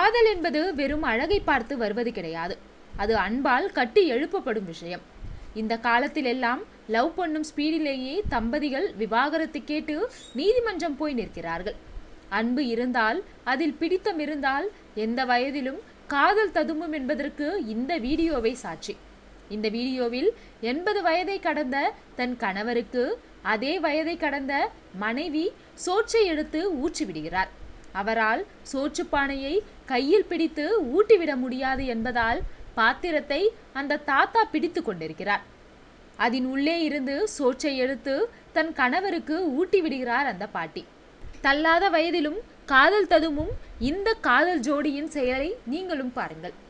காதல் என்பது வெறும் அழகை பார்த்து வருவது கிடையாது அது அன்பால் கட்டி எழுப்பப்படும் விஷயம் இந்த காலத்தில் எல்லாம் லவ் பண்ணும் ஸ்பீடிலேயே தம்பதிகள் விவாகரத்து கேட்டு நீதிமன்றம் போய் நிற்கிறார்கள் அன்பு இருந்தால் அதில் பிடித்தம் இருந்தால் எந்த வயதிலும் காதல் ததும்பும் என்பதற்கு இந்த வீடியோவை சாட்சி இந்த வீடியோவில் எண்பது வயதை கடந்த தன் கணவருக்கு அதே வயதை கடந்த மனைவி சோற்றை எடுத்து ஊற்றி விடுகிறார் அவரால் சோற்றுப்பானையை கையில் பிடித்து ஊட்டிவிட முடியாது என்பதால் பாத்திரத்தை அந்த தாத்தா பிடித்து கொண்டிருக்கிறார் அதன் உள்ளே இருந்து சோற்றை எடுத்து தன் கணவருக்கு ஊட்டி விடுகிறார் அந்த பாட்டி தள்ளாத வயதிலும் காதல் ததுமும் இந்த காதல் ஜோடியின் செயலை நீங்களும் பாருங்கள்